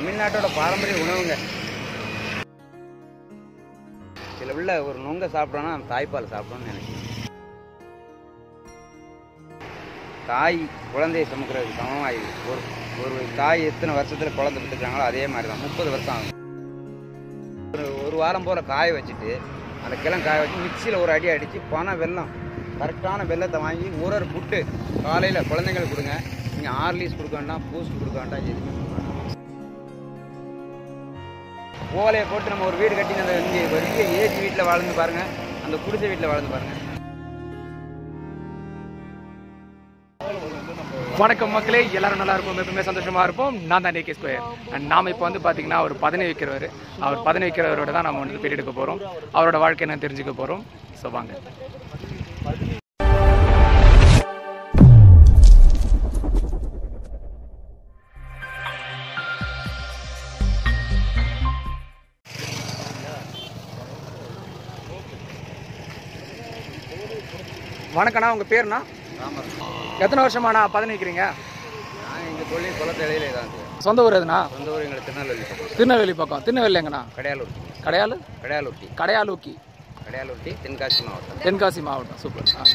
தமிழ்நாட்டோட பாரம்பரிய உணவுங்க சில உள்ள ஒரு நொங்க சாப்பிட்றோன்னா தாய்ப்பால் சாப்பிடணும்னு நினைக்கிறேன் தாய் குழந்தையை சுமக்கிறதுக்கு சமமாகி ஒரு ஒரு தாய் எத்தனை வருஷத்தில் குழந்தை பெற்றுக்கிறாங்களோ அதே மாதிரி தான் முப்பது வருஷம் ஆகும் ஒரு ஒரு வாரம் போல் காய வச்சுட்டு அந்த கிழங்கு காய வச்சு மிக்சியில் ஒரு அடி அடித்து பனை வெல்லம் கரெக்டான வெல்லத்தை வாங்கி ஒரு ஒரு புட்டு காலையில் குழந்தைங்களுக்கு கொடுங்க நீங்கள் ஆர்லீஸ் கொடுக்க வேண்டாம் பூஸ்ட் கொடுக்க வேண்டாம் எதுவுமே கொடுக்க வேண்டாம் ஓலையை போட்டு நம்ம ஒரு வீடு கட்டி அந்த இங்கே பெரிய ஏசி வீட்டில் வாழ்ந்து பாருங்கள் அந்த குடிசை வீட்டில் வாழ்ந்து பாருங்கள் வணக்கம் மக்களே எல்லாரும் நல்லா இருப்போம் எப்பவுமே சந்தோஷமா இருப்போம் நான் தான் டேகே ஸ்கொயர் அண்ட் நாம இப்போ வந்து பாத்தீங்கன்னா அவர் பதனை வைக்கிறவர் அவர் பதனை வைக்கிறவரோட தான் நம்ம வந்து பேட்டி எடுக்க போறோம் அவரோட வாழ்க்கை என்ன தெரிஞ்சுக்க போறோம் ஸோ வாங்க வணக்கண்ணா உங்க பேருண்ணா ராமர் எத்தனை வருஷமாண்ணா பதனை வைக்கிறீங்க நாங்கள் இங்கே தொழில் குளத்து இடையிலே தான் சார் சொந்த ஊர் எதுனா சொந்த ஊர் எங்களுக்கு திருநெல்வேலி பக்கம் திருநெல்வேலி பக்கம் திருநெல்வேலி எங்கண்ணா கடையாளூர் கடையாளு கடையாளூர்ட்டி கடையாலூக்கி கடையாளூர்ட்டி தென்காசி மாவட்டம் தென்காசி மாவட்டம் சூப்பர் ஆ.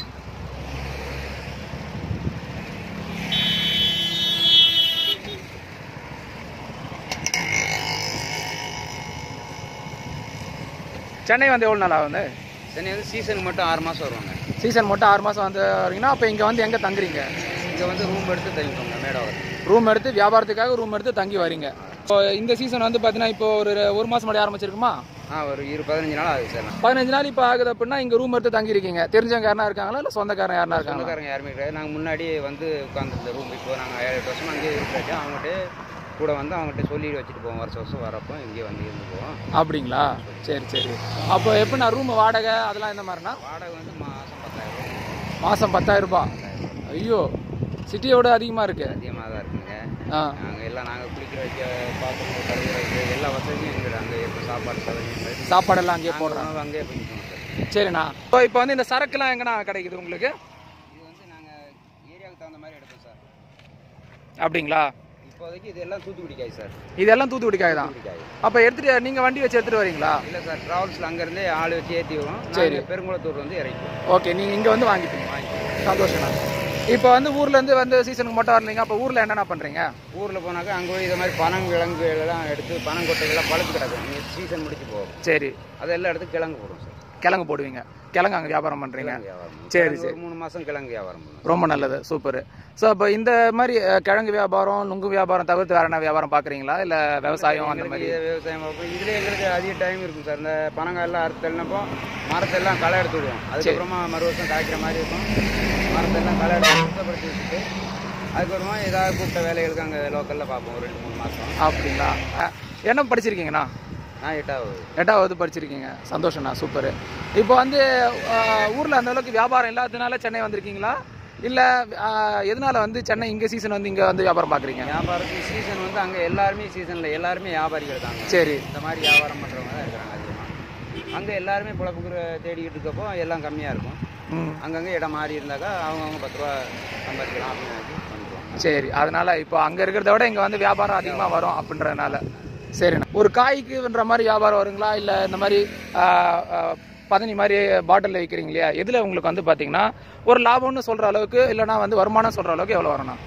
சென்னை வந்து எவ்வளோ நாளா வந்து சென்னை வந்து சீசனுக்கு மட்டும் ஆறு மாதம் வருவாங்க சீசன் மட்டும் ஆறு மாதம் வந்து வரீங்கன்னா அப்போ இங்கே வந்து எங்கே தங்குறீங்க இங்கே வந்து ரூம் எடுத்து தங்கிக்கோங்க மேடாவர் ரூம் எடுத்து வியாபாரத்துக்காக ரூம் எடுத்து தங்கி வரீங்க இப்போ இந்த சீசன் வந்து பார்த்தீங்கன்னா இப்போ ஒரு ஒரு மாதம் முன்னாடி ஆரம்பிச்சிருக்குமா ஆ ஒரு இரு பதினஞ்சு நாள் ஆகுது சார் நான் பதினஞ்சு நாள் இப்போ ஆகுது அப்படின்னா இங்கே ரூம் எடுத்து தங்கியிருக்கீங்க தெரிஞ்சவங்க யாருனா இருக்காங்களா இல்லை சொந்தக்காரன் யாருனா இருக்காங்களா சொந்தக்காரங்க யாருமே கிடையாது நாங்கள் முன்னாடி வந்து உட்காந்துருந்த ரூம் இப்போ நாங்கள் ஏழு எட்டு வருஷமா அங்கேயே இருக்காச்சு அவங்ககிட்ட கூட வந்து அவங்ககிட்ட சொல்லி வச்சுட்டு போவோம் வருஷம் வருஷம் வரப்போ இங்கேயே வந்து இருந்து போவோம் அப்படிங்களா சரி சரி அப்போ எப்படி நான் ரூம் வாடகை அதெல்லாம் எந்த மாதிரினா வாடகை வந்து மாதம் பத்தாயிரம் மாதம் பத்தாயிரம் ரூபாய் ஐயோ சிட்டியோட அதிகமாக இருக்கு அதிகமாக தான் இருக்குங்க ஆ நாங்கள் எல்லாம் நாங்கள் குளிக்கிற வைக்க பாத்ரூம் கழுவுற வைக்க எல்லா வசதியும் எங்களுக்கு அங்கே இருக்கும் சாப்பாடு சதவீதம் சாப்பாடெல்லாம் அங்கேயே போடுறேன் நாங்கள் அங்கேயே பண்ணிக்கோங்க சார் சரிண்ணா இப்போ இப்போ வந்து இந்த சரக்குலாம் எங்கண்ணா கிடைக்குது உங்களுக்கு இது வந்து நாங்கள் ஏரியாவுக்கு தகுந்த மாதிரி எடுப்போம் சார் அப்படிங்களா இப்போதைக்கு இதெல்லாம் தூத்துக்குடி காய் சார் இதெல்லாம் தூத்துக்குடிக்காய் தான் தூத்துக்குடி காய் அப்போ எடுத்துட்டு நீங்கள் வண்டி வச்சு எடுத்துட்டு வரீங்களா இல்லை சார் ட்ராவல்ஸில் அங்கேருந்தே ஆள் வச்சு ஏற்றி வரும் சரி. சரி பெருங்குளத்தூர் வந்து இறக்கிடுவோம் ஓகே நீங்கள் இங்கே வந்து வாங்கிப்பீங்க சந்தோஷம்ண்ணா இப்போ வந்து ஊர்லேருந்து வந்து சீசனுக்கு மட்டும் வரலீங்க அப்போ ஊரில் என்னென்ன பண்ணுறீங்க ஊரில் போனாக்கா அங்கே போய் இதை மாதிரி பனம் கிழங்கு எல்லாம் எடுத்து பனங்கொட்டைகள்லாம் பழுத்து கிடக்கும் நீங்கள் சீசன் முடிச்சு போகும் சரி அதெல்லாம் எடுத்து கிழங்கு போடுவோம் சார் கிழங்கு போடுவீங்க கிழங்கு அங்கே வியாபாரம் பண்ணுறீங்க கிழங்கு வியாபாரம் பண்ணுவோம். சரி, கிழங்கு ஒரு மூணு மாதம் கிழங்கு வியாபாரம் பண்ணுவோம் ரொம்ப நல்லது சூப்பர் ஸோ அப்போ இந்த மாதிரி அஹ், கிழங்கு வியாபாரம் நுங்கு வியாபாரம் தவிர்த்து வேற என்ன வியாபாரம் பார்க்குறீங்களா இல்லை விவசாயம் அந்த எங்களுக்கு மாதிரி இது விவசாயம் பார்ப்போம் இதுலேயே எங்களுக்கு அதிக டைம் இருக்கும் சார் இந்த பனங்காய் எல்லாம் அறுத்தல்னப்போ மரத்தெல்லாம் களை எடுத்து விடுவோம் அதுக்கப்புறமா மறு வருஷம் காய்க்கிற மாதிரி இருக்கும் மரத்தெல்லாம் களை எடுத்து சுத்தப்படுத்தி வச்சுட்டு அதுக்கப்புறமா ஏதாவது கூப்பிட்ட வேலைகளுக்கு அங்கே லோக்கலில் பார்ப்போம் ஒரு ரெண்டு மூணு மாதம் அப்படிங்களா அஹ், என்ன படிச்சிருக்கீங்கண்ணா நான் எட்டாவது எட்டாவது படிச்சிருக்கீங்க சந்தோஷம்ண்ணா சூப்பர் இப்போ வந்து அஹ், ஊர்ல அந்த அளவுக்கு வியாபாரம் இல்லாததுனால சென்னை வந்திருக்கீங்களா இல்ல அஹ், எதனால வந்து சென்னை இங்க சீசன் வந்து இங்க வந்து வியாபாரம் பாக்குறீங்க வியாபாரத்துக்கு சீசன் வந்து அங்கே எல்லாருமே சீசனில் எல்லாருமே வியாபாரிகள் தாங்க சரி இந்த மாதிரி வியாபாரம் பண்ணுறவங்க தான் இருக்கிறாங்க அதிகமாக அங்கே எல்லாருமே பிழப்புக்கு தேடிக்கிட்டு இருக்கப்போ எல்லாம் கம்மியாக இருக்கும் ம் அங்கங்கே இடம் மாறி இருந்தாக்கா அவங்கவுங்க பத்து ரூபா சம்பாதிக்கலாம் அப்படின்னு நினைச்சு வந்துருவாங்க சரி அதனால இப்போ அங்க இருக்கிறத விட இங்க வந்து வியாபாரம் அதிகமா வரும் அப்படின்றதுனால சரிண்ணா ஒரு காய்க்குன்ற மாதிரி வியாபாரம் வருங்களா இல்ல இந்த மாதிரி அஹ், அஹ், பதனி மாதிரி பாட்டில் விற்கிறீங்க இல்லையா எதுல உங்களுக்கு வந்து பாத்தீங்கன்னா ஒரு லாபம்னு சொல்ற அளவுக்கு இல்லைன்னா வந்து வருமானம் சொல்ற அளவுக்கு எவ்வளவு வரணும்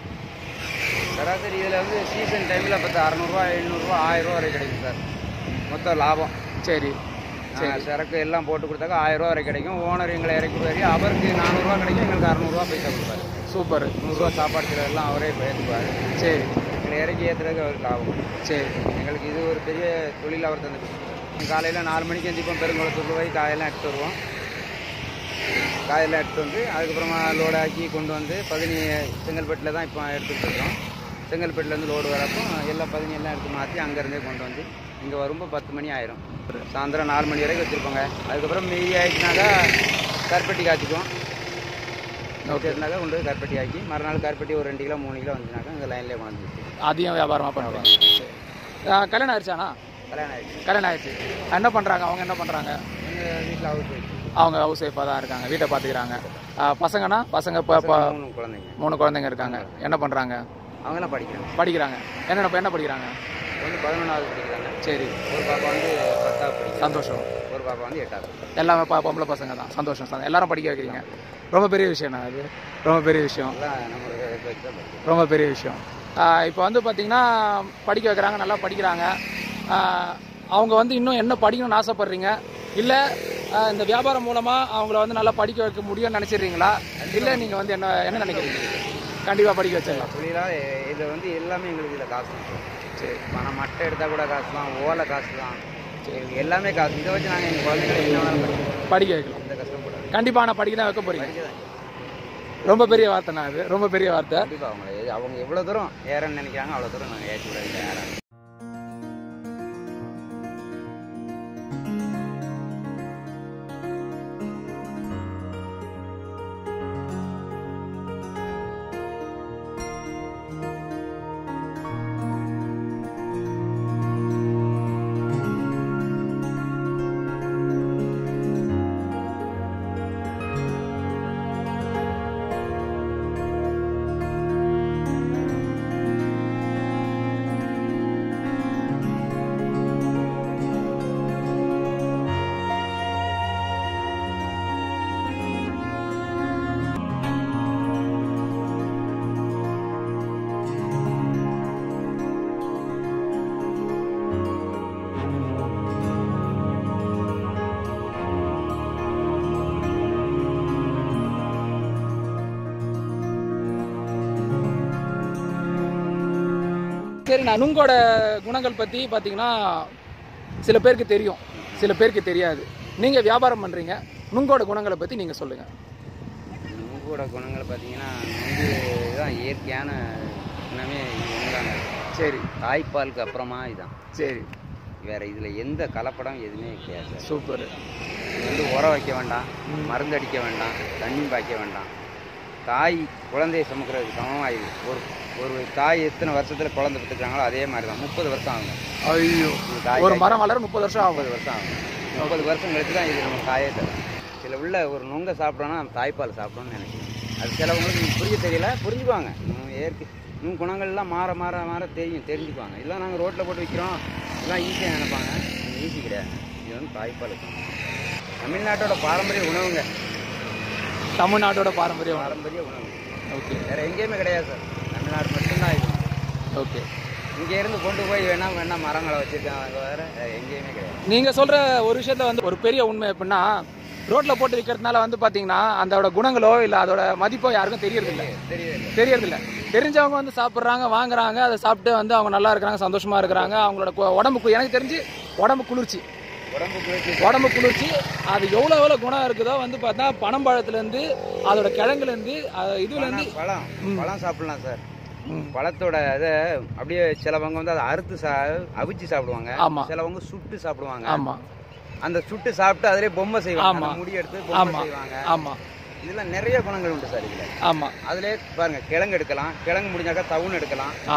சராசரி இதில் வந்து சீசன் டைமில் பத்து அறநூறுவா எழுநூறுவா ஆயிரம் ரூபா வரை கிடைக்கும் சார் மொத்தம் லாபம் சரி நான் சரக்கு எல்லாம் போட்டு கொடுத்தாக்கா ஆயிரம் ரூபா வரை கிடைக்கும் ஓனர் எங்களை இறக்கி விடுவாரு அவருக்கு நானூறுரூவா கிடைக்கும் எங்களுக்கு அறநூறுவா பைசா கொடுப்பாரு சூப்பர் நூறுரூவா சாப்பாடு செலவு எல்லாம் அவரே ஏற்றுக்குவார் சரி எங்களை இறக்கி ஏற்றுறதுக்கு அவருக்கு லாபம் சரி எங்களுக்கு இது ஒரு பெரிய தொழில் அவர் தந்துட்டு காலையில் நாலு மணிக்கு எந்திப்போம் பெருங்குளத்தூர் போய் காயெல்லாம் எடுத்து வருவோம் காயெல்லாம் எடுத்து வந்து அதுக்கப்புறமா லோடாக்கி கொண்டு வந்து பதினி செங்கல்பட்டில் தான் இப்போ எடுத்துகிட்டு இருக்கோம் செங்கல்பட்டுலேருந்து லோடு வரப்போ எல்லா பதினி எல்லாம் எடுத்து மாற்றி அங்கேருந்தே கொண்டு வந்து இங்கே வரும்போது பத்து மணி ஆயிரும் சாயந்தரம் நாலு மணி வரைக்கும் வச்சுருப்போங்க அதுக்கப்புறம் மீதி ஆயிடுச்சுனாக்கா கருப்பட்டி காய்ச்சிக்குவோம் ஓகேனாக்கா கொண்டு போய் கருப்பட்டி ஆக்கி மறுநாள் கருப்பட்டி ஒரு ரெண்டு கிலோ மூணு கிலோ வந்துச்சுனாக்கா இங்கே லைன்லேயே கொண்டு வந்து வச்சுருக்கோம் அதிகம் வியாபாரமாக பண்ணுவாங்க கல்யாணம் ஆயிடுச்சாண்ணா கல்யாணம் ஆயிடுச்சு கல்யாணம் ஆயிடுச்சு என்ன பண்ணுறாங்க அவங்க என்ன பண்ணுறாங்க எங்கள் வீட்டில் ஹவுஸ் ஒய்ஃப் அவங்க ஹவுஸ் ஒய்ஃபாக தான் இருக்காங்க வீட்டை பார்த்துக்கிறாங்க பசங்கண்ணா பசங்க இப்போ இப்போ மூணு குழந்தைங்க மூணு குழந்தைங்க இருக்காங்க என்ன பண்ணுறாங்க அவங்கெல்லாம் படிக்கிறாங்க படிக்கிறாங்க என்னென்ன என்ன படிக்கிறாங்க இப்போ வந்து பதினொன்றாவது படிக்கிறாங்க சரி ஒரு பாப்பா வந்து பத்தாவது படிக்கிறாங்க சந்தோஷம் ஒரு பாப்பா வந்து எட்டாவது எல்லாமே பா பொம்பளை பசங்க தான் சந்தோஷம் சந்தோஷம். எல்லாரும் படிக்க வைக்கிறீங்க ரொம்ப பெரிய விஷயம்ண்ணா அது ரொம்ப பெரிய விஷயம் எல்லாம் நம்மளுக்கு இதை வச்சு தான் படிக்கிறோம். ரொம்ப பெரிய விஷயம் இப்போ வந்து பார்த்தீங்கன்னா படிக்க வைக்கிறாங்க நல்லா படிக்கிறாங்க ஆஹ் அவங்க வந்து இன்னும் என்ன படிக்கணும்னு ஆசைப்படுறீங்க இல்லை இந்த வியாபாரம் மூலமாக அவங்கள வந்து நல்லா படிக்க வைக்க முடியும்னு நினச்சிடுறீங்களா இல்லை நீங்கள் வந்து என்ன என்ன நினைக்கிறீங்க கண்டிப்பாக படிக்க வச்சிடலாம் தொழிலாக இதில் வந்து எல்லாமே எங்களுக்கு இதில் காசு தான் சரி பணம் மட்டை எடுத்தால் கூட காசு தான் ஓலை காசு தான் சரி எல்லாமே காசு இதை வச்சு நாங்கள் எங்கள் குழந்தைங்களை என்ன வேணாலும் படிக்கிறோம் படிக்க வைக்கலாம் எந்த கஷ்டப்படாது கண்டிப்பாக ஆனால் படிக்க தான் வைக்க போகிறீங்க படிக்க தான் ரொம்ப பெரிய வார்த்தைண்ணா அது ரொம்ப பெரிய வார்த்தை கண்டிப்பாக அவங்கள எது- அவங்க எவ்வளோ தூரம் ஏறன்னு நினைக்கிறாங்க அவ்வளோ தூரம் நாங்கள் ஏற்றி விட ஏறாங்க சரி நான் நுங்கோட குணங்கள் பற்றி பார்த்தீங்கன்னா சில பேருக்கு தெரியும் சில பேருக்கு தெரியாது நீங்கள் வியாபாரம் பண்ணுறீங்க நுங்கோட குணங்களை பற்றி நீங்கள் சொல்லுங்கள் நுங்கோட குணங்கள் பார்த்தீங்கன்னா நுங்கு தான் இயற்கையான குணமே இது ஒன்றுதாங்க சரி தாய்ப்பாலுக்கு அப்புறமா இதுதான் சரி வேற இதில் எந்த கலப்படம் எதுவுமே கிடையாது சூப்பர் இது வந்து உரம் வைக்க வேண்டாம் மருந்து அடிக்க வேண்டாம் தண்ணி பாய்க்க வேண்டாம் தாய் குழந்தையை சுமக்கிறதுக்கு சமமாக இது ஒரு ஒரு தாய் எத்தனை வருஷத்தில் குழந்தை பெற்றுக்கிறாங்களோ அதே மாதிரி தான் முப்பது வருஷம் ஆகுங்க ஐயோ இது தாய் ஒரு மரம் வளர முப்பது வருஷம் ஆகும் முப்பது வருஷம் ஆகும் முப்பது வருஷம் கழிச்சு தான் இது நம்ம காயே தரும் சில உள்ள ஒரு நுங்க சாப்பிட்றோன்னா தாய்ப்பால் சாப்பிடணும்னு நினைக்கிறேன் அது சிலவங்களுக்கு புரிய தெரியல புரிஞ்சுக்குவாங்க இன்னும் ஏற்க இன்னும் குணங்கள்லாம் மாற மாற மாற தெரியும் தெரிஞ்சுக்குவாங்க இதெல்லாம் நாங்கள் ரோட்டில் போட்டு விற்கிறோம் இதெல்லாம் ஈஸியாக நினைப்பாங்க ஈஸி கிடையாது இது வந்து தாய்ப்பால் தமிழ்நாட்டோட பாரம்பரிய உணவுங்க தமிழ்நாட்டோட பாரம்பரிய உணவு பாரம்பரிய உணவு ஓகே வேற எங்கேயுமே கிடையாது சார் தமிழ்நாடு மட்டும்தான் இது ஓகே இங்கே இருந்து கொண்டு போய் வேணா வேணா மரங்களை வச்சுருக்காங்க வேற எங்கேயுமே கிடையாது நீங்கள் சொல்கிற ஒரு விஷயத்த வந்து ஒரு பெரிய உண்மை எப்படின்னா ரோட்டில் போட்டு விற்கிறதுனால வந்து பார்த்தீங்கன்னா அதோட குணங்களோ இல்லை அதோட மதிப்போ யாருக்கும் தெரியறதில்ல தெரியல தெரியறதில்ல தெரிஞ்சவங்க வந்து சாப்பிட்றாங்க வாங்குறாங்க அதை சாப்பிட்டு வந்து அவங்க நல்லா இருக்கிறாங்க சந்தோஷமா இருக்கிறாங்க அவங்களோட கு- உடம்புக்கு எனக்கு தெரிஞ்சு உடம்பு குளிர்ச்சி உடம்பு குளிர்ச்சி உடம்பு குளிர்ச்சி அது எவ்வளோ எவ்வளோ குணம் இருக்குதோ வந்து பார்த்தா பனம்பழத்துலேருந்து அதோட கிழங்குலேருந்து அது இதுலேருந்து பழம் பழம் சாப்பிடலாம் சார் ம். பழத்தோட இதை அப்படியே சிலவங்க வந்து அதை அறுத்து சா அவிச்சு சாப்பிடுவாங்க ஆமா. சிலவங்க சுட்டு சாப்பிடுவாங்க ஆமாம் அந்த சுட்டு சாப்பிட்டு அதிலே பொம்மை செய்வாங்க ஆமா. அந்த முடி எடுத்து பொம்மை ஆமாம் செய்வாங்க ஆமாம் இதெல்லாம் நிறைய குணங்கள் உண்டு சார் இதுல ஆமாம் அதிலே பாருங்க கிழங்கு எடுக்கலாம் கிழங்கு முடிஞ்சாக்கா தவுன் எடுக்கலாம் ஆ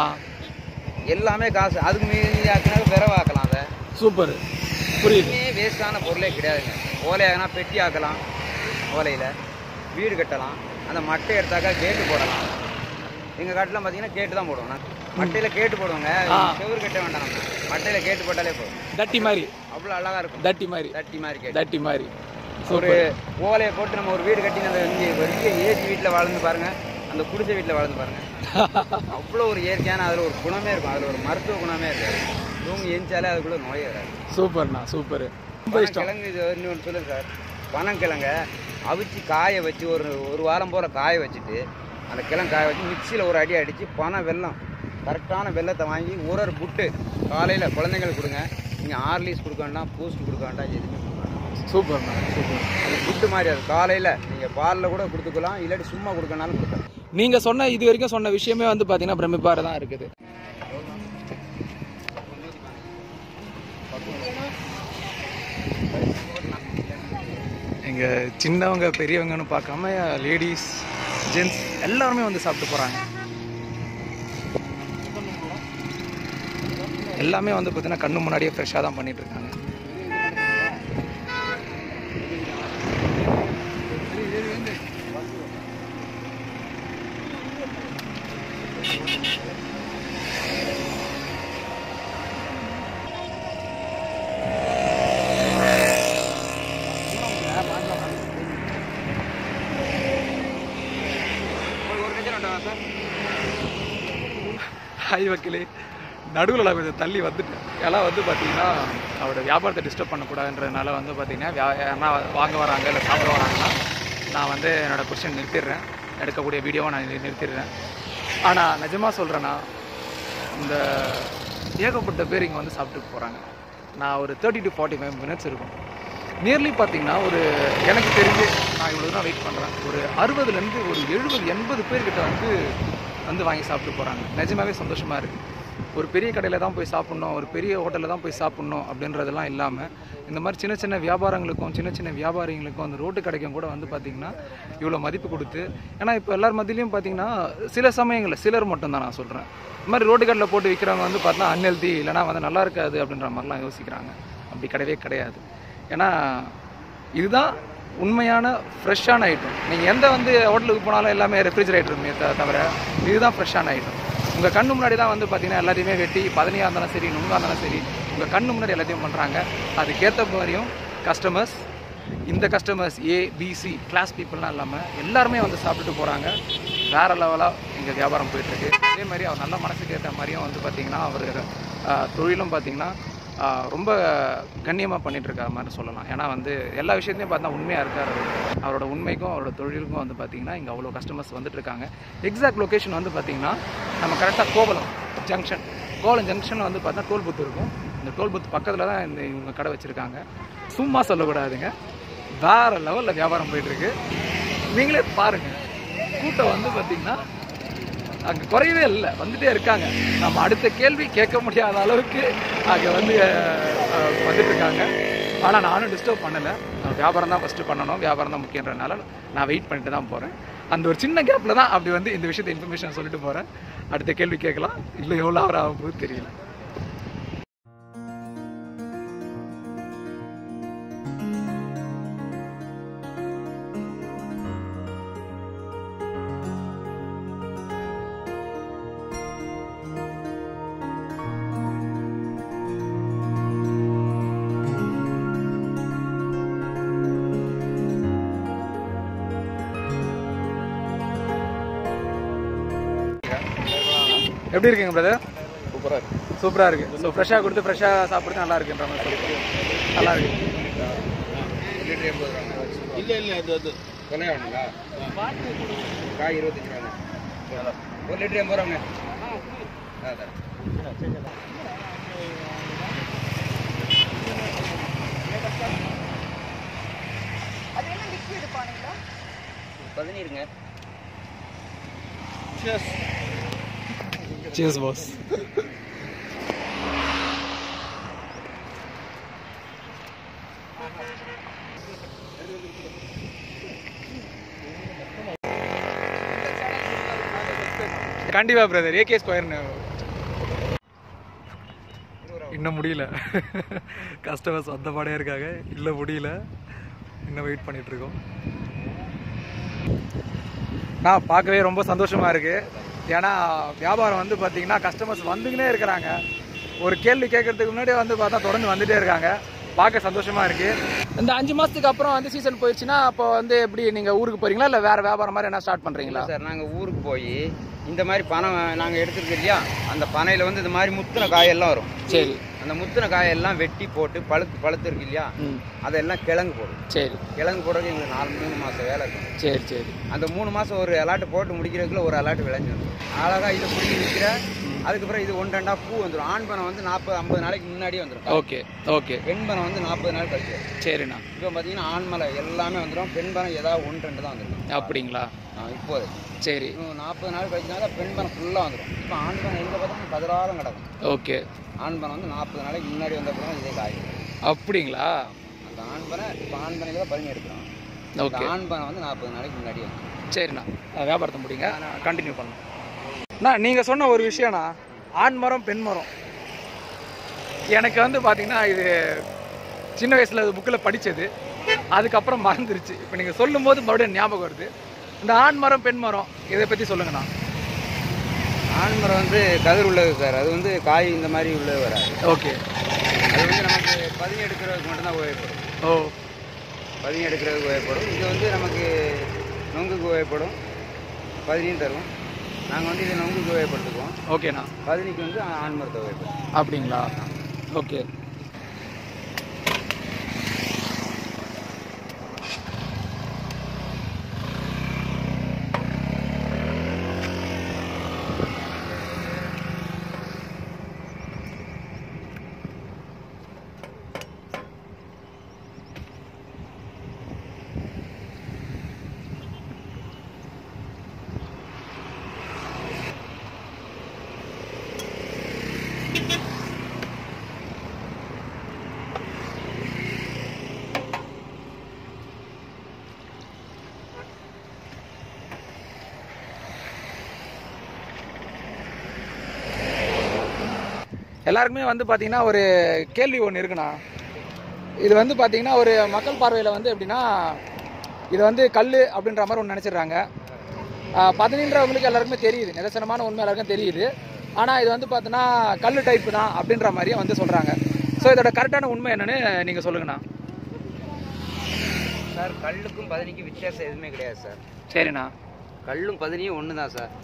எல்லாமே காசு அதுக்கு மீதி ஆக்கினா விரவாக்கலாம் அதை சூப்பர் புரியுது எதுவுமே வேஸ்டான பொருளே கிடையாதுங்க ஓலையாகனா பெட்டி ஆக்கலாம் ஓலையில் வீடு கட்டலாம் அந்த மட்டை எடுத்தாக்கா கேட்டு போடலாம் எங்கள் காட்டில் பார்த்தீங்கன்னா கேட்டு தான் போடுவோம் நான் மட்டையில் கேட்டு போடுவோங்க ஆ. செவுரு கட்ட வேண்டாம் நம்ம மட்டையில் கேட்டு போட்டாலே போதும் தட்டி மாதிரி அவ்வளோ அழகாக இருக்கும் தட்டி மாதிரி தட்டி மாதிரி கேட்டு தட்டி மாதிரி ஒரு ஓலையை போட்டு நம்ம ஒரு வீடு கட்டி அந்த இங்கே பெரிய ஏசி வீட்டில் வாழ்ந்து பாருங்க அந்த குடிசை வீட்டில் வாழ்ந்து பாருங்க அவ்வளோ ஒரு இயற்கையான அதில் ஒரு குணமே இருக்கும் அதில் ஒரு மருத்துவ குணமே இருக்காது தூங்கி எஞ்சாலே அதுக்குள்ள நோயே வராது சூப்பர்ண்ணா சூப்பர் ரொம்ப இஷ்டம் கிழங்கு இது இன்னொன்று சொல்லுங்க சார் பனங்கிழங்க அவிச்சு காய வச்சு ஒரு ஒரு வாரம் போல காய வச்சுட்டு அந்த கிழங்கு காய வச்சு மிக்சியில் ஒரு அடி அடித்து பனை வெல்லம் கரெக்டான வெல்லத்தை வாங்கி ஒரு ஒரு புட்டு காலையில் குழந்தைங்களுக்கு கொடுங்க நீங்கள் ஆர்லீஸ் கொடுக்க வேண்டாம் பூஸ்ட் கொடுக்க வேண்டாம் எதுவுமே கொடுக்க வேண்டாம் சூப்பர்ண்ணா சூப்பர் அது புட்டு மாதிரி அது காலையில் நீங்கள் பாலில் கூட கொடுத்துக்கலாம் இல்லாட்டி சும்மா கொடுக்கனாலும் கொடுக்கலாம் நீங்க சொன்ன இது வரைக்கும் சொன்ன விஷயமே வந்து பாத்தீங்கன்னா பிரமிப்பாக தான் இருக்குது எங்க சின்னவங்க பெரியவங்கன்னு பார்க்காம லேடிஸ் ஜென்ட்ஸ் எல்லாருமே வந்து சாப்பிட்டு போறாங்க எல்லாமே வந்து பார்த்தீங்கன்னா கண்ணு முன்னாடியே ஃப்ரெஷ்ஷாக தான் பண்ணிட்டு இருக்காங்க காய் வைக்கலே நடுவில் நான் கொஞ்சம் தள்ளி வந்துட்டேன் எல்லாம் வந்து பார்த்தீங்கன்னா அவரோட வியாபாரத்தை டிஸ்டர்ப் பண்ணக்கூடாதுன்றதுனால வந்து பார்த்தீங்கன்னா வியா- யாருன்னா வாங்க வராங்க இல்லை சாப்பிட வராங்கன்னா நான் வந்து என்னோடய கொஸ்டின் நிறுத்திடுறேன் எடுக்கக்கூடிய வீடியோவை நான் நி- நிறுத்திடுறேன் ஆனால் நிஜமாக சொல்கிறேன்னா இந்த ஏகப்பட்ட பேர் இங்கே வந்து சாப்பிட்டு போகிறாங்க நான் ஒரு thirty to forty five minutes இருக்கும் நியர்லி பார்த்தீங்கன்னா ஒரு எனக்கு தெரிஞ்சு நான் இவ்வளோ தான் வெயிட் பண்ணுறேன் ஒரு அறுபதுலேருந்து ஒரு எழுபது எண்பது பேர்கிட்ட வந்து வந்து வாங்கி சாப்பிட்டு போகிறாங்க நிஜமாவே சந்தோஷமாக இருக்குது ஒரு பெரிய கடையில் தான் போய் சாப்பிட்ணும் ஒரு பெரிய ஹோட்டலில் தான் போய் சாப்பிட்ணும் அப்படின்றதெல்லாம் இல்லாமல் இந்த மாதிரி சின்ன சின்ன வியாபாரங்களுக்கும் சின்ன சின்ன வியாபாரிகளுக்கும் அந்த ரோட்டு கடைக்கும் கூட வந்து பார்த்திங்கன்னா இவ்வளோ மதிப்பு கொடுத்து ஏன்னா இப்போ எல்லார் மத்தியிலையும் பார்த்தீங்கன்னா சில சமயங்களில் சிலர் மட்டும் தான் நான் சொல்கிறேன் இந்த மாதிரி ரோட்டு கடையில் போட்டு விற்கிறவங்க வந்து பார்த்தா அன்ஹெல்தி இல்லைனா வந்து நல்லா இருக்காது அப்படின்ற மாதிரிலாம் யோசிக்கிறாங்க அப்படி கிடையவே கிடையாது ஏன்னா இதுதான் உண்மையான ஃப்ரெஷ்ஷான ஐட்டம் நீங்கள் எந்த வந்து ஹோட்டலுக்கு போனாலும் எல்லாமே ரெஃப்ரிஜரேட்டர் இருக்குமே த- தவிர இதுதான் ஃப்ரெஷ்ஷான ஐட்டம் உங்கள் கண்ணு முன்னாடி தான் வந்து பார்த்தீங்கன்னா எல்லாத்தையுமே வெட்டி பதனியாக இருந்தாலும் சரி நுங்கா இருந்தாலும் சரி உங்கள் கண்ணு முன்னாடி எல்லாத்தையும் பண்ணுறாங்க அதுக்கேற்ற மாதிரியும் கஸ்டமர்ஸ் இந்த கஸ்டமர்ஸ் ஏ பிசி கிளாஸ் பீப்புளெலாம் இல்லாமல் எல்லாருமே வந்து சாப்பிட்டுட்டு போகிறாங்க வேறு லெவலாக இங்கே வியாபாரம் போயிட்டுருக்கு அதே மாதிரி அவர் நல்ல மனசுக்கு ஏற்ற மாதிரியும் வந்து பார்த்திங்கன்னா அவர் ஆஹ், தொழிலும் பார்த்திங்கன்னா ஆஹ், ரொம்ப கண்ணியமாக பண்ணிட்டு இருக்காரு மாதிரி சொல்லலாம் ஏன்னா வந்து எல்லா விஷயத்தையும் பார்த்தா உண்மையாக இருக்கார் அவரு. அவரோட உண்மைக்கும் அவரோட தொழிலுக்கும் வந்து பார்த்திங்கன்னா இங்கே அவ்வளோ கஸ்டமர்ஸ் வந்துட்டு இருக்காங்க எக்ஸாக்ட் லொக்கேஷன் வந்து பார்த்திங்கன்னா நம்ம கரெக்டாக கோவலம் ஜங்ஷன் கோவலம் ஜங்ஷனில் வந்து பார்த்தா டோல் பூத் இருக்கும் இந்த டோல் பூத் பக்கத்தில் தான் இந்த இவங்க கடை வச்சுருக்காங்க சும்மா சொல்லக்கூடாதுங்க வேறு லெவலில் வியாபாரம் போயிட்டுருக்கு நீங்களே பாருங்கள் கூட்டம் வந்து பார்த்திங்கன்னா அங்கே குறையவே இல்லை வந்துட்டே இருக்காங்க நம்ம அடுத்த கேள்வி கேட்க முடியாத அளவுக்கு அங்கே வந்து அஹ், வந்துட்டு இருக்காங்க ஆனால் நானும் டிஸ்டர்ப் பண்ணலை நான் வியாபாரம் தான் ஃபஸ்ட்டு பண்ணணும் வியாபாரம் தான் முக்கியன்றனால நான் வெயிட் பண்ணிட்டு தான் போகிறேன் அந்த ஒரு சின்ன கேப்பில் தான் அப்படி வந்து இந்த விஷயத்தை இன்ஃபர்மேஷன் சொல்லிட்டு போகிறேன் அடுத்த கேள்வி கேட்கலாம் இல்லை எவ்வளோ அவர் ஆகும் போது தெரியல எப்படி இருக்குங்க பிரதர் சூப்பராக இருக்கு சூப்பராக இருக்குது ஸோ ஃப்ரெஷ்ஷாக கொடுத்து ஃப்ரெஷ்ஷாக சாப்பிடுறது நல்லா இருக்குன்ற மாதிரி சொல்லி நல்லா இருக்கு லிட்டர் எண்பது ரூபா இல்லை இல்லை அது அது கொலை ஆகணுங்களா காய் இருபத்தஞ்சி ரூபாங்க ஒரு லிட்டர் எண்பது ரூபாங்க ஆ தரேன் அது என்ன லிக்விட் பாருங்களா பதினீருங்க சியர்ஸ் பாஸ் கண்டிப்பா பிரதர் ஏகே ஸ்கொயர்னு இன்னும் முடியல கஸ்டமர்ஸ் வந்த பாடே இருக்காங்க இல்லை முடியல இன்னும் வெயிட் பண்ணிட்டு இருக்கோம் நான் பார்க்கவே ரொம்ப சந்தோஷமா இருக்கு ஏன்னா வியாபாரம் வந்து பார்த்தீங்கன்னா கஸ்டமர்ஸ் வந்துக்கினே இருக்கிறாங்க ஒரு கேள்வி கேட்கறதுக்கு முன்னாடியே வந்து பார்த்தா தொடர்ந்து வந்துட்டே இருக்காங்க பார்க்க சந்தோஷமா இருக்கு இந்த அஞ்சு மாசத்துக்கு அப்புறம் வந்து சீசன் போயிடுச்சுன்னா அப்போ வந்து எப்படி நீங்க ஊருக்கு போறீங்களா இல்லை வேற வியாபாரம் மாதிரி என்ன ஸ்டார்ட் பண்றீங்களா சார் நாங்கள் ஊருக்கு போய் இந்த மாதிரி பணம் நாங்கள் எடுத்துருக்கு இல்லையா அந்த பனையில் வந்து இந்த மாதிரி முத்தின காயெல்லாம் வரும் சரி அந்த முத்தின காயெல்லாம் வெட்டி போட்டு பழுத்து பழுத்து இருக்கு இல்லையா ம் அதெல்லாம் கிழங்கு போடும் சரி கிழங்கு போடுறதுக்கு எங்களுக்கு நாலு மூணு மாதம் வேலை இருக்கும் சரி சரி அந்த மூணு மாதம் ஒரு அலாட்டு போட்டு முடிக்கிறதுக்குள்ள ஒரு அலாட்டு விளைஞ்சிடும் அழகாக இதை பிடிச்சி விற்கிற அதுக்கப்புறம் இது ஒன்று ரெண்டா பூ வந்துடும் ஆண் பனை வந்து நாற்பது ஐம்பது நாளைக்கு முன்னாடியே வந்துடும் ஓகே ஓகே பெண் பனை வந்து நாற்பது நாள் கழிச்சு வரும். சரிண்ணா இப்போ பார்த்தீங்கன்னா ஆண் மலை எல்லாமே வந்துடும் பெண் பனை ஏதாவது ஒன்று ரெண்டு தான் வந்துடும் அப்படிங்களா இப்போது சரி இன்னும் நாற்பது நாள் கழிச்சுனால பெண் பனை ஃபுல்லாக வந்துடும் இப்போ ஆண் பனை எங்கே பார்த்தாலும் பதினாறும் கிடக்கும் ஓகே ஆண் பனை வந்து நாற்பது நாளைக்கு முன்னாடி வந்த அப்புறம் இதே காய் அப்படிங்களா அந்த ஆண் பனை இப்போ ஆண் பனையில் தான் பழனி எடுக்கிறோம் இந்த ஓகே ஆண் பனை வந்து நாற்பது நாளைக்கு முன்னாடி வந்துடும் சரிண்ணா அஹ் வியாபாரத்தை முடிங்க கண்டினியூ பண்ணணும் அண்ணா நீங்கள் சொன்ன ஒரு விஷயம்ண்ணா ஆண் மரம் பெண் மரம் எனக்கு வந்து பார்த்தீங்கன்னா இது சின்ன வயசில் புக்கில் படித்தது அதுக்கப்புறம் மறந்துருச்சு இப்போ நீங்கள் சொல்லும்போது மறுபடியும் ஞாபகம் வருது இந்த ஆண் மரம் பெண் மரம் இதை பற்றி சொல்லுங்கண்ணா ஆண் மரம் வந்து கதிர் உள்ளது சார் அது வந்து காய் இந்த மாதிரி உள்ளது வராது ஓகே அது வந்து நமக்கு பதினி எடுக்கிறதுக்கு மட்டும்தான் உபயோகப்படும் ஓ பதினி எடுக்கிறதுக்கு உபயோகப்படும் இது வந்து நமக்கு நொங்குக்கு உபயோகப்படும் பதினியும் தரும் நாங்கள் வந்து இதை நொங்கு உபயோகப்படுத்துக்குவோம் ஓகேண்ணா பதினிக்கு வந்து ஆண் மருத்துவ உபயோகப்படுத்துவோம் அப்படிங்களா ஓகே எல்லாருக்குமே வந்து பார்த்தீங்கன்னா ஒரு கேள்வி ஒன்று இருக்குண்ணா இது வந்து பார்த்தீங்கன்னா ஒரு மக்கள் பார்வையில் வந்து எப்படின்னா இது வந்து கல் அப்படின்ற மாதிரி ஒன்று நினச்சிடுறாங்க பதினின்றவங்களுக்கு எல்லாருக்குமே தெரியுது நிதர்சனமான உண்மை எல்லாருக்கும் தெரியுது ஆனால் இது வந்து பார்த்தீங்கன்னா கல் டைப்பு தான் அப்படின்ற மாதிரியே வந்து சொல்கிறாங்க ஸோ இதோட கரெக்டான உண்மை என்னன்னு நீங்கள் சொல்லுங்கண்ணா சார் கல்லுக்கும் பதினிக்கும் வித்தியாசம் எதுவுமே கிடையாது சார் சரிண்ணா கல்லும் பதினியும் ஒன்று தான் சார்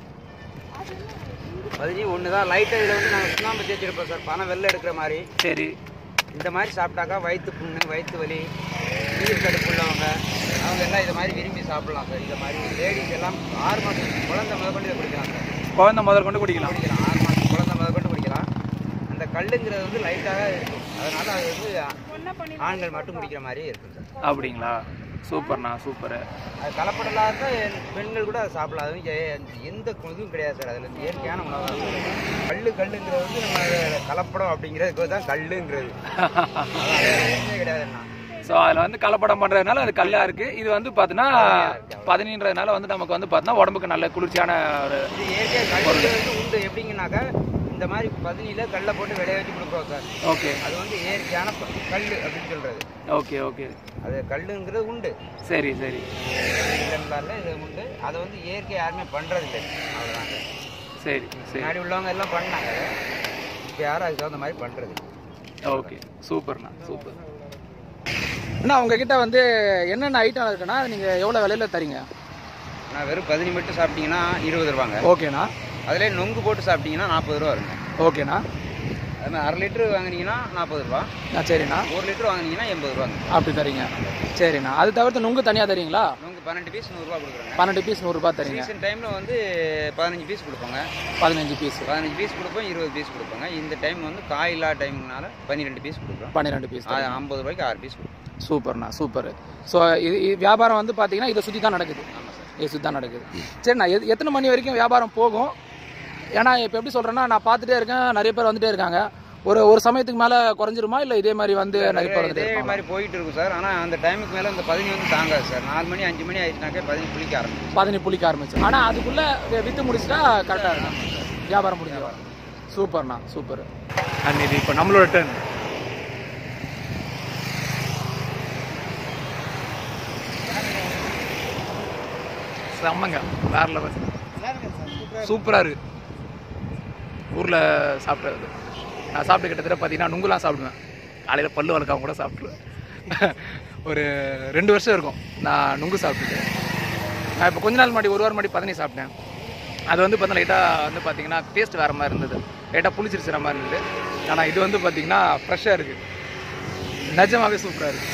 பதினியும் ஒன்று தான் லைட்டாக இதில் வந்து நாங்கள் சுண்ணாம்பு தேய்ச்சிருப்போம் சார் பணம் வெளில எடுக்கிற மாதிரி சரி இந்த மாதிரி சாப்பிட்டாக்கா வயிற்று புண்ணு வயிற்று வலி நீர் கடுப்பு உள்ளவங்க அவங்க எல்லாம் இதை மாதிரி விரும்பி சாப்பிடலாம் சார் இந்த மாதிரி லேடிஸ் எல்லாம் ஆறு மாதம் குழந்தை முதற்கொண்டு இதை குடிக்கலாம் சார் குழந்தை முதல் கொண்டு குடிக்கலாம் குடிக்கலாம் ஆறு மாதம் குழந்தை முதற்கொண்டு குடிக்கலாம் அந்த கல்லுங்கிறது வந்து லைட்டாக இருக்கும் அதனால அது வந்து ஒன்றா பண்ணி ஆண்கள் மட்டும் குடிக்கிற மாதிரி இருக்கும் சார் அப்படிங்களா சூப்பர்ண்ணா சூப்பரு அது கலப்படம் இல்லாத பெண்கள் கூட அதை சாப்பிடலாம் அது எ- எந்த இதுவும் கிடையாது சார் அதில் வந்து இயற்கையான உணவு தான் கல்லு கல்லுங்கிறது வந்து நம்ம அதை கலப்படம் அப்படிங்கிறதுக்கு தான் கல்லுங்கிறது அதான் வேற எதுவுமே கிடையாதுண்ணா ஸோ அதில் வந்து கலப்படம் பண்ணுறதுனால அது கல்லாக இருக்குது இது வந்து பார்த்தீங்கன்னா பதினின்றதுனால வந்து நமக்கு வந்து பார்த்தீங்கன்னா உடம்புக்கு நல்ல குளிர்ச்சியான ஒரு இது இயற்கை கல்லுங்கிறது வந்து உண்டு எப்படிங்கனாக்கா இந்த மாதிரி பதினியில கல்லை போட்டு விளைய வச்சு கொடுக்குறோம் சார் ஓகே அது வந்து இயற்கையான ப- கல் அப்படின்னு சொல்றது ஓகே ஓகே அது கல்லுங்கிறது உண்டு சரி சரி இல்லைன்னால இது உண்டு அதை வந்து இயற்கை யாருமே பண்றது இல்லை அவ்வளோதாங்க சரி சரி முன்னாடி உள்ளவங்க எல்லாம் பண்ணாங்க இப்போ யாரும் அதுக்கு தகுந்த மாதிரி பண்றது இல்லை. ஓகே சூப்பர்ண்ணா சூப்பர் அண்ணா உங்ககிட்ட வந்து என்னென்ன ஐட்டம் இருக்குன்னா நீங்கள் எவ்வளோ விலையில தரீங்க நான் வெறும் பதினி மட்டும் சாப்பிட்டீங்கன்னா இருபது ரூபாங்க ஓகேண்ணா அதிலே நொங்கு போட்டு சாப்பிட்டீங்கன்னா நாற்பது ரூபா வருங்க ஓகேண்ணா அது மாதிரி அரை லிட்டர் வாங்குனீங்கன்னா நாற்பது ரூபா ஆ சரிண்ணா ஒரு லிட்டர் வாங்குனீங்கன்னா எண்பது ரூபாங்க அப்படி தரீங்க சரிண்ணா அது தவிர்த்து நுங்கு தனியாக தரீங்களா நொங்கு பன்னெண்டு பீஸ் நூறுரூவா கொடுக்குறாங்க பன்னெண்டு பீஸ் நூறுரூபா தரீங்க சீசன் டைமில் வந்து பதினஞ்சு பீஸ் கொடுப்போங்க பதினஞ்சு பீஸ் பதினஞ்சு பீஸ் கொடுப்போம் இருபது பீஸ் கொடுப்போங்க இந்த டைம் வந்து காய் இல்லாத டைம்னால பன்னிரெண்டு பீஸ் கொடுக்குறோம் பன்னிரெண்டு பீஸ் அது ஐம்பது ரூபாய்க்கு ஆறு பீஸ் கொடுப்போம் சூப்பர்ண்ணா சூப்பர் ஸோ இது இது வியாபாரம் வந்து பார்த்தீங்கன்னா இதை சுற்றி தான் நடக்குது ஆமாம் சார் இதை சுற்றி தான் நடக்குது சரிண்ணா எத் எத்தனை மணி வரைக்கும் வியாபாரம் போகும் ஏன்னா இப்போ எப்படி சொல்கிறேன்னா நான் பார்த்துட்டே இருக்கேன் நிறைய பேர் வந்துட்டே இருக்காங்க ஒரு ஒரு சமயத்துக்கு மேலே குறைஞ்சிருமா இல்லை இதே மாதிரி வந்து நிறைய பேர் வந்துட்டே இதே இருப்பாங்க மாதிரி போயிட்டு இருக்கும் சார் ஆனால் அந்த டைமுக்கு மேலே இந்த பதினி வந்து தாங்காது சார் நாலு மணி அஞ்சு மணி ஆயிடுச்சுனாக்கே பதினி குளிக்க ஆரம்பிக்கும் பதினி புளிக்க ஆரம்பிச்சு ஆனால் அதுக்குள்ளே விற்று முடிச்சுட்டா கரெக்டாக இருக்கும் வியாபாரம் முடிஞ்சு சூப்பர்ண்ணா சூப்பர் அண்ட் இது இப்போ நம்மளோட டர்ன் செம்மங்க வேற லெவல் சூப்பராக இருக்கு ஊரில் சாப்பிட்டது நான் சாப்பிட்டு கிட்டத்தட்ட பார்த்தீங்கன்னா நுங்குலாம் சாப்பிடுவேன் காலையில் பல்லு வளர்க்காம கூட சாப்பிடுவேன் ஒரு ரெண்டு வருஷம் இருக்கும் நான் நுங்கு சாப்பிட்டுட்டு நான் இப்போ கொஞ்ச நாள் முன்னாடி ஒரு வாரம் முன்னாடி பதினி சாப்பிட்டேன் அது வந்து பார்த்தா லைட்டாக வந்து பார்த்தீங்கன்னா டேஸ்ட் வேறு மாதிரி இருந்தது லைட்டாக புளிச்சிருச்சுற மாதிரி இருந்தது ஆனால் இது வந்து பார்த்தீங்கன்னா ஃப்ரெஷ்ஷாக இருக்குது நிஜமாவே சூப்பராக இருக்குது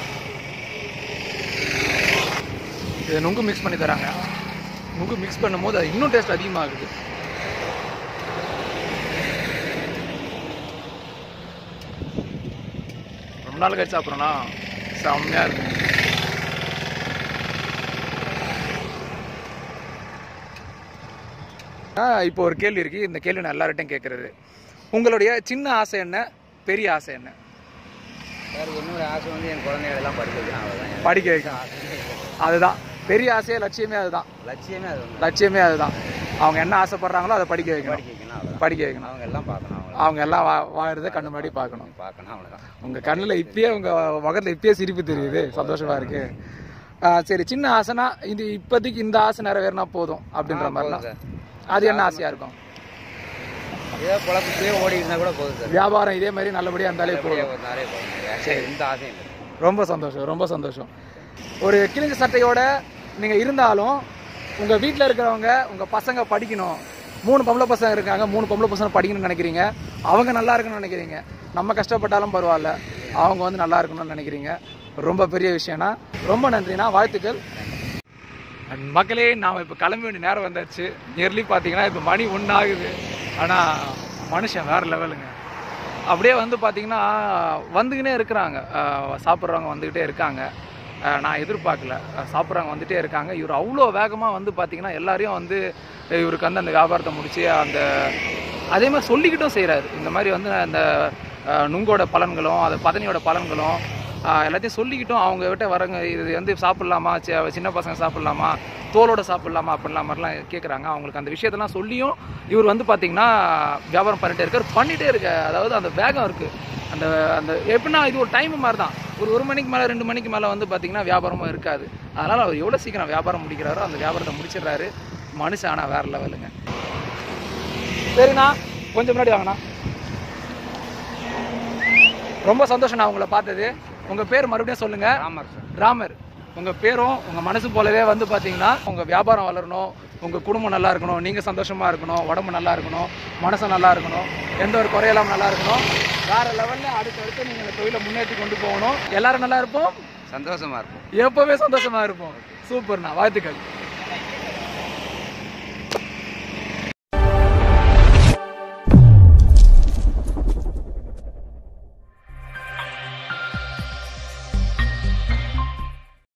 இது நுங்கு மிக்ஸ் பண்ணி தராங்க நுங்கு மிக்ஸ் பண்ணும்போது அது இன்னும் டேஸ்ட் அதிகமாகுது ரொம்ப நாள் கழிச்சு சாப்பிட்றோன்னா செம்மையாக இருக்கும் ஆ, இப்போ ஒரு கேள்வி இருக்கு இந்த கேள்வி நான் எல்லார்ட்டையும் கேட்கறது உங்களுடைய சின்ன ஆசை என்ன பெரிய ஆசை என்ன சார் என்னோட ஆசை வந்து என் குழந்தைகளெல்லாம் படிக்க வைக்கணும் அவ்வளோதான் படிக்க வைக்கணும் அதுதான் பெரிய ஆசையே லட்சியமே அதுதான் லட்சியமே அது ஒன்று லட்சியமே அதுதான் அவங்க என்ன ஆசைப்படுறாங்களோ அதை படிக்க வைக்கணும் படிக்க வைக்கணும் அவ்வளோதான் படிக்க வைக்கணும் அவங்க எல்லாம் பார்க்கணும் அவங்க அவங்க எல்லாம் வா வாழறத கண்ணு முன்னாடி பார்க்கணும் பார்க்கணும் அவ்வளோதான் உங்க கண்ணுல இப்பயே உங்க முகத்துல இப்பயே சிரிப்பு தெரியுது சந்தோஷமா இருக்கு ஆ, சரி சின்ன ஆசைனா இது இப்போதைக்கு இந்த ஆசை நிறைவேறினா போதும் அப்படின்ற ஆ, மாதிரிலாம் போதும் அது என்ன ஆசையா இருக்கும் ஏதோ குழப்பத்திலே ஓடி இருந்தால் கூட போதும் சார் வியாபாரம் இதே மாதிரி நல்லபடியா இருந்தாலே போதும் அப்படியே ஒரு நாளே போதும் சரி எந்த ஆசையும் இல்லை ரொம்ப சந்தோஷம் ரொம்ப சந்தோஷம் ஒரு கிழிஞ்ச சட்டையோட நீங்க இருந்தாலும் உங்கள் வீட்டில் இருக்கிறவங்க உங்கள் பசங்க படிக்கணும் மூணு பொம்பளை பசங்க இருக்காங்க மூணு பொம்பளை பசங்க படிக்கணும்னு நினைக்கிறீங்க அவங்க நல்லா இருக்கணும்னு நினைக்கிறீங்க நம்ம கஷ்டப்பட்டாலும் பரவாயில்ல அவங்க வந்து நல்லா இருக்கணும்னு நினைக்கிறீங்க ரொம்ப பெரிய விஷயம்னா ரொம்ப நன்றிண்ணா வாழ்த்துக்கள் And மக்களே நாம் இப்போ கிளம்ப வேண்டிய நேரம் வந்தாச்சு நியர்லி பார்த்தீங்கன்னா இப்போ மணி ஒன்று ஆகுது ஆனால் மனுஷன் வேறு லெவலுங்க அப்படியே வந்து பார்த்தீங்கன்னா வந்துக்கினே இருக்கிறாங்க அஹ் சாப்பிட்றவங்க வந்துக்கிட்டே இருக்காங்க அஹ் நான் எதிர்பார்க்கல அஹ் சாப்பிட்றவங்க வந்துட்டே இருக்காங்க இவர் அவ்வளோ வேகமாக வந்து பார்த்தீங்கன்னா எல்லாரையும் வந்து இவருக்கு வந்து அந்த வியாபாரத்தை முடிச்சு அந்த அதே மாதிரி சொல்லிக்கிட்டும் செய்கிறாரு இந்த மாதிரி வந்து அந்த அஹ், நுங்கோட பலன்களும் அது பதனியோட பலன்களும் ஆஹ் எல்லாத்தையும் சொல்லிக்கிட்டும் அவங்க கிட்ட வரங்க இது வந்து சாப்பிட்லாமா சி- சின்ன பசங்க சாப்பிட்லாமா தோலோட சாப்பிட்லாமா அப்படிலாம் மாதிரிலாம் கேட்குறாங்க அவங்களுக்கு அந்த விஷயத்தெல்லாம் சொல்லியும் இவர் வந்து பார்த்தீங்கன்னா வியாபாரம் பண்ணிட்டே இருக்கார் பண்ணிட்டே இருக்க அதாவது அந்த வேகம் இருக்குது அந்த அந்த எப்படின்னா இது ஒரு டைம் மாதிரி தான் ஒரு ஒரு மணிக்கு மேலே ரெண்டு மணிக்கு மேலே வந்து பார்த்தீங்கன்னா வியாபாரமும் இருக்காது அதனால் அவர் எவ்வளோ சீக்கிரம் வியாபாரம் முடிக்கிறாரோ அந்த வியாபாரத்தை முடிச்சிடுறாரு மனுஷன் ஆனால் வேறு லெவலுங்க சரிண்ணா கொஞ்சம் முன்னாடி வாங்கண்ணா ரொம்ப சந்தோஷம் நான் உங்களை பார்த்தது உங்கள் பேர் மறுபடியும் சொல்லுங்கள் ராமர் சார் ராமர் உங்கள் பேரும் உங்கள் மனசு போலவே வந்து பார்த்தீங்கன்னா உங்கள் வியாபாரம் வளரணும் உங்கள் குடும்பம் நல்லா இருக்கணும் நீங்கள் சந்தோஷமாக இருக்கணும் உடம்பு நல்லா இருக்கணும் மனசு நல்லா இருக்கணும் எந்த ஒரு குறையெல்லாம் நல்லா இருக்கணும் வேறு லெவலில் அடுத்தடுத்து நீங்கள் இந்த தொழிலை முன்னேற்றி கொண்டு போகணும் எல்லாரும் நல்லா இருப்போம் சந்தோஷமா இருக்கும் எப்போவே சந்தோஷமாக இருப்போம் சூப்பர்ண்ணா வாழ்த்துக்கள்